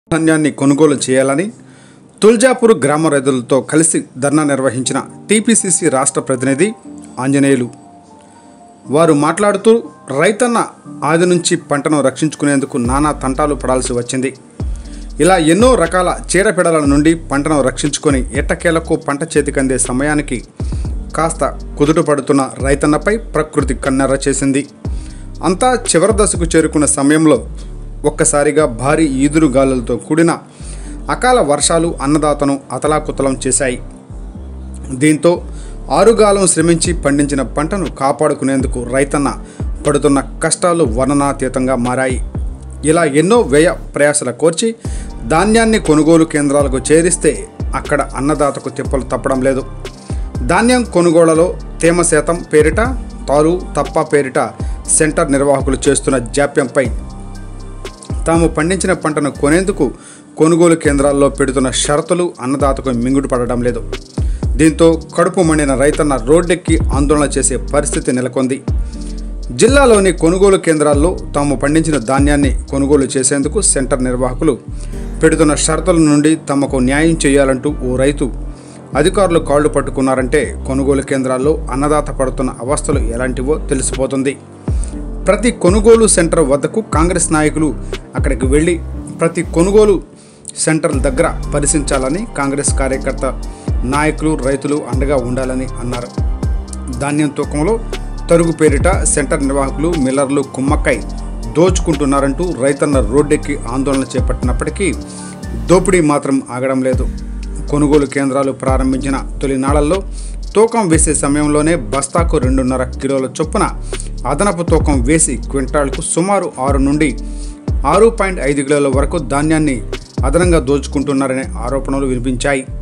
ధాన్యాన్ని కొనుగోలు చేయాలని తుల్జాపూర్ గ్రామ రైతులతో కలిసి ధర్నా నిర్వహించిన టీపీసీసీ రాష్ట్ర ప్రతినిధి ఆంజనేయులు వారు మాట్లాడుతూ రైతన్న ఆది నుంచి పంటను రక్షించుకునేందుకు నానా తంటాలు పడాల్సి వచ్చింది ఇలా ఎన్నో రకాల చీడపీడల నుండి పంటను రక్షించుకొని ఎట్టకేలకు పంట చేతికందే సమయానికి కాస్త కుదుట పడుతున్న రైతన్నపై ప్రకృతి కన్నెర్ర చేసింది అంతా చివరి దశకు చేరుకున్న సమయంలో ఒక్కసారిగా భారీ ఈదురు గాలులతో కూడిన అకాల వర్షాలు అన్నదాతను అతలాకుతలం చేశాయి దీంతో ఆరుగాలం శ్రమించి పండించిన పంటను కాపాడుకునేందుకు రైతన్న పడుతున్న కష్టాలు వర్ణనాతీతంగా మారాయి ఇలా ఎన్నో వ్యయ ప్రయాసల కోర్చి ధాన్యాన్ని కొనుగోలు కేంద్రాలకు చేరిస్తే అక్కడ అన్నదాతకు తిప్పలు తప్పడం లేదు ధాన్యం కొనుగోళ్లలో తేమ శాతం పేరిట తాలు తప్ప పేరిట సెంటర్ నిర్వాహకులు చేస్తున్న జాప్యంపై తాము పండించిన పంటను కొనేందుకు కొనుగోలు కేంద్రాల్లో పెడుతున్న షరతులు అన్నదాతకు మింగుడు పడడం లేదు దీంతో కడుపు మండిన రైతన్న రోడ్డెక్కి ఆందోళన చేసే పరిస్థితి నెలకొంది జిల్లాలోని కొనుగోలు కేంద్రాల్లో తాము పండించిన ధాన్యాన్ని కొనుగోలు చేసేందుకు సెంటర్ నిర్వాహకులు పెడుతున్న షరతుల నుండి తమకు న్యాయం చేయాలంటూ ఓ రైతు అధికారులు కాళ్లు పట్టుకున్నారంటే కొనుగోలు కేంద్రాల్లో అన్నదాత పడుతున్న అవస్థలు ఎలాంటివో తెలిసిపోతుంది ప్రతి కొనుగోలు సెంటర్ వద్దకు కాంగ్రెస్ నాయకులు అక్కడికి వెళ్ళి ప్రతి కొనుగోలు సెంటర్ దగ్గర పరిశీలించాలని కాంగ్రెస్ కార్యకర్త నాయకులు రైతులు అండగా ఉండాలని అన్నారు ధాన్యం తూకంలో తరుగు పేరిట సెంటర్ నిర్వాహకులు మిల్లర్లు కుమ్మక్కై దోచుకుంటున్నారంటూ రైతన్న రోడ్డెక్కి ఆందోళన చేపట్టినప్పటికీ దోపిడీ మాత్రం ఆగడం లేదు కొనుగోలు కేంద్రాలు ప్రారంభించిన తొలి నాళ్లలో తూకం వేసే సమయంలోనే బస్తాకు రెండున్నర కిలోల చొప్పున అదనపు తూకం వేసి క్వింటాల్కు సుమారు ఆరు నుండి ఆరు పాయింట్ ఐదు కిలోల వరకు ధాన్యాన్ని అదనంగా దోచుకుంటున్నారనే ఆరోపణలు వినిపించాయి